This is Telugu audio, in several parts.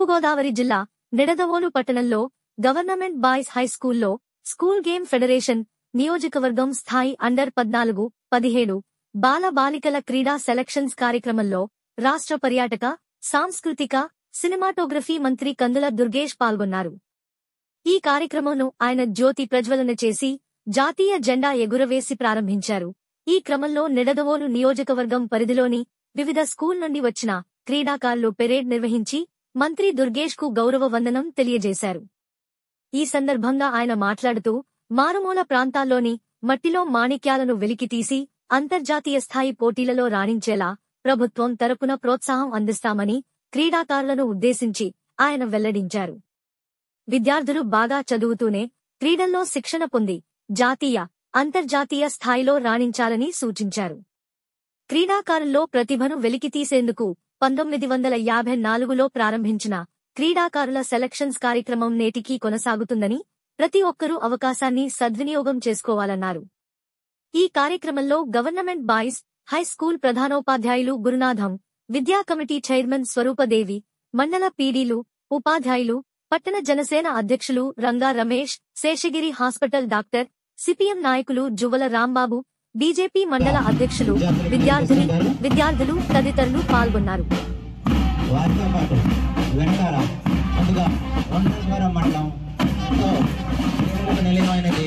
తూర్పుగోదావరి జిల్లా నిడదవోలు పట్టణంలో గవర్నమెంట్ బాయ్స్ హై స్కూల్లో స్కూల్ గేమ్ ఫెడరేషన్ నియోజకవర్గం స్థాయి అండర్ పద్నాలుగు పదిహేడు బాల బాలికల క్రీడా సెలక్షన్స్ కార్యక్రమంలో రాష్ట్ర పర్యాటక సాంస్కృతిక సినిమాటోగ్రఫీ మంత్రి కందుల దుర్గేష్ పాల్గొన్నారు ఈ కార్యక్రమంను ఆయన జ్యోతి ప్రజ్వలన చేసి జాతీయ జెండా ఎగురవేసి ప్రారంభించారు ఈ క్రమంలో నిడదవోలు నియోజకవర్గం పరిధిలోని వివిధ స్కూల్ నుండి వచ్చిన క్రీడాకారులు పెరేడ్ నిర్వహించి మంత్రి దుర్గేష్ కు గౌరవ వందనం తెలియజేశారు ఈ సందర్భంగా ఆయన మాట్లాడుతూ మారుమూల ప్రాంతాల్లోని మట్టిలో మాణిక్యాలను వెలికితీసి అంతర్జాతీయ స్థాయి పోటీలలో రాణించేలా ప్రభుత్వం తరపున ప్రోత్సాహం అందిస్తామని క్రీడాకారులను ఉద్దేశించి ఆయన వెల్లడించారు విద్యార్థులు బాగా చదువుతూనే క్రీడల్లో శిక్షణ పొంది జాతీయ అంతర్జాతీయ స్థాయిలో రాణించాలని సూచించారు క్రీడాకారుల్లో ప్రతిభను వెలికితీసేందుకు పంతొమ్మిది వందల యాభై నాలుగులో ప్రారంభించిన క్రీడాకారుల సెలక్షన్స్ కార్యక్రమం నేటికీ కొనసాగుతుందని ప్రతి ఒక్కరూ అవకాశాన్ని సద్వినియోగం చేసుకోవాలన్నారు ఈ కార్యక్రమంలో గవర్నమెంట్ బాయ్స్ హై స్కూల్ ప్రధానోపాధ్యాయులు గురునాథం విద్యా కమిటీ చైర్మన్ స్వరూపదేవి మండల పీడీలు ఉపాధ్యాయులు పట్టణ జనసేన అధ్యక్షులు Ranga Ramesh Seshagiri hospital doctor CPM నాయకులు జువల రాంబాబు బీజేపీ మండల అధ్యక్షులు విద్యార్థిని విద్యార్థులు తదితరులు పాల్గొన్నారు వారితో పాటు వెంటార ముందుగా వంటేశ్వరం మండలం ఎంతో పేరుకు నిలయమైనది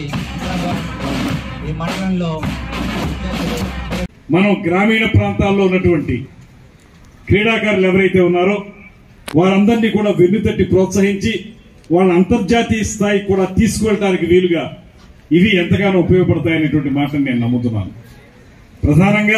ఈ మండలంలో విద్యార్థులు మనం గ్రామీణ ప్రాంతాల్లో ఉన్నటువంటి క్రీడాకారులు ఎవరైతే ఉన్నారో వారందరినీ కూడా వెన్నుతట్టి ప్రోత్సహించి వాళ్ళ అంతర్జాతీయ స్థాయికి కూడా తీసుకువెళ్ళడానికి వీలుగా ఇవి ఎంతగానో ఉపయోగపడతాయనేటువంటి మాటను నేను నమ్ముతున్నాను ప్రధానంగా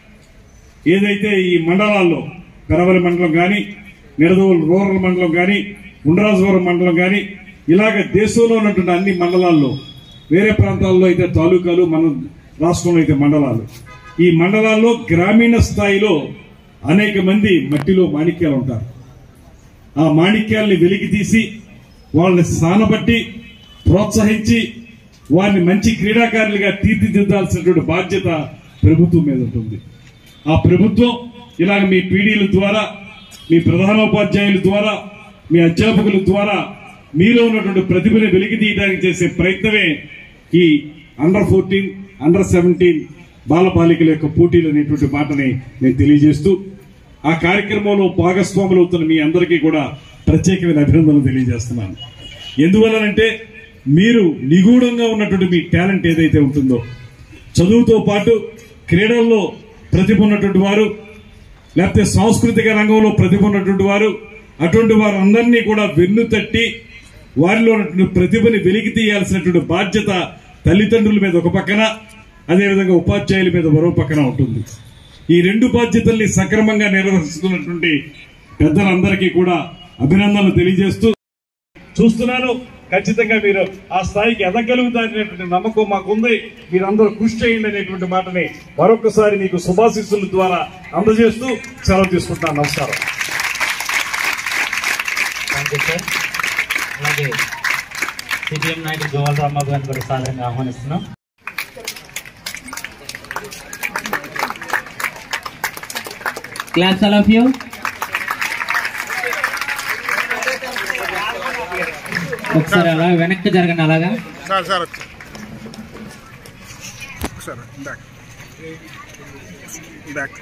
ఏదైతే ఈ మండలాల్లో పెరవలి మండలం కానీ నిడదవోలు రూరల్ మండలం కానీ ఉండరాజవరం మండలం కానీ ఇలాగ దేశంలో ఉన్నటువంటి అన్ని మండలాల్లో వేరే ప్రాంతాల్లో అయితే తాలూకాలు మన రాష్ట్రంలో అయితే మండలాలు ఈ మండలాల్లో గ్రామీణ స్థాయిలో అనేక మంది మట్టిలో మాణిక్యాలు ఉంటారు ఆ మాణిక్యాల్ని వెలికి తీసి వాళ్ళని సానబట్టి ప్రోత్సహించి వారిని మంచి క్రీడాకారులుగా తీర్చిదిద్దాల్సినటువంటి బాధ్యత ప్రభుత్వం మీద ఉంటుంది ఆ ప్రభుత్వం ఇలాగ మీ పీడీల ద్వారా మీ ప్రధానోపాధ్యాయుల ద్వారా మీ అధ్యాపకుల ద్వారా మీలో ఉన్నటువంటి ప్రతిభని వెలికి తీయడానికి చేసే ప్రయత్నమే ఈ అండర్ ఫోర్టీన్ అండర్ సెవెంటీన్ బాలబాలికల యొక్క పోటీలు అనేటువంటి మాటని నేను తెలియజేస్తూ ఆ కార్యక్రమంలో భాగస్వాములు అవుతున్న మీ అందరికీ కూడా ప్రత్యేకమైన అభినందనలు తెలియజేస్తున్నాను ఎందువలనంటే మీరు నిగూఢంగా ఉన్నటువంటి మీ టాలెంట్ ఏదైతే ఉంటుందో చదువుతో పాటు క్రీడల్లో ప్రతిభ ఉన్నటువంటి వారు లేకపోతే సాంస్కృతిక రంగంలో ప్రతిభ ఉన్నటువంటి వారు అటువంటి వారందరినీ కూడా వెన్ను తట్టి వారిలో ఉన్నటువంటి ప్రతిభని వెలికి తీయాల్సినటువంటి బాధ్యత తల్లిదండ్రుల మీద ఒక పక్కన అదేవిధంగా ఉపాధ్యాయుల మీద మరో పక్కన ఉంటుంది ఈ రెండు బాధ్యతల్ని సక్రమంగా నిర్వహిస్తున్నటువంటి పెద్దలందరికీ కూడా అభినందనలు తెలియజేస్తూ చూస్తున్నాను ఖచ్చితంగా మీరు ఆ స్థాయికి ఎదగలుగుతారనేటువంటి నమ్మకం మాకుంది మీరందరూ కృషి చేయండి అనేటువంటి మాటని మరొకసారి మీకు శుభాశిస్సుల ద్వారా అందజేస్తూ సెలవు తీసుకుంటున్నాను నమస్కారం థ్యాంక్ యూ సార్ అలాగే సిపిఎం నాయకుడు జోవల్ రాంబాబు గారిని కూడా సాధారణంగా ఆహ్వానిస్తున్నాం Claps all of you. ఒకసారి అలా వెనక్కి జరగండి అలాగా సార్ సార్ వచ్చి సార్ బ్యాక్ బ్యాక్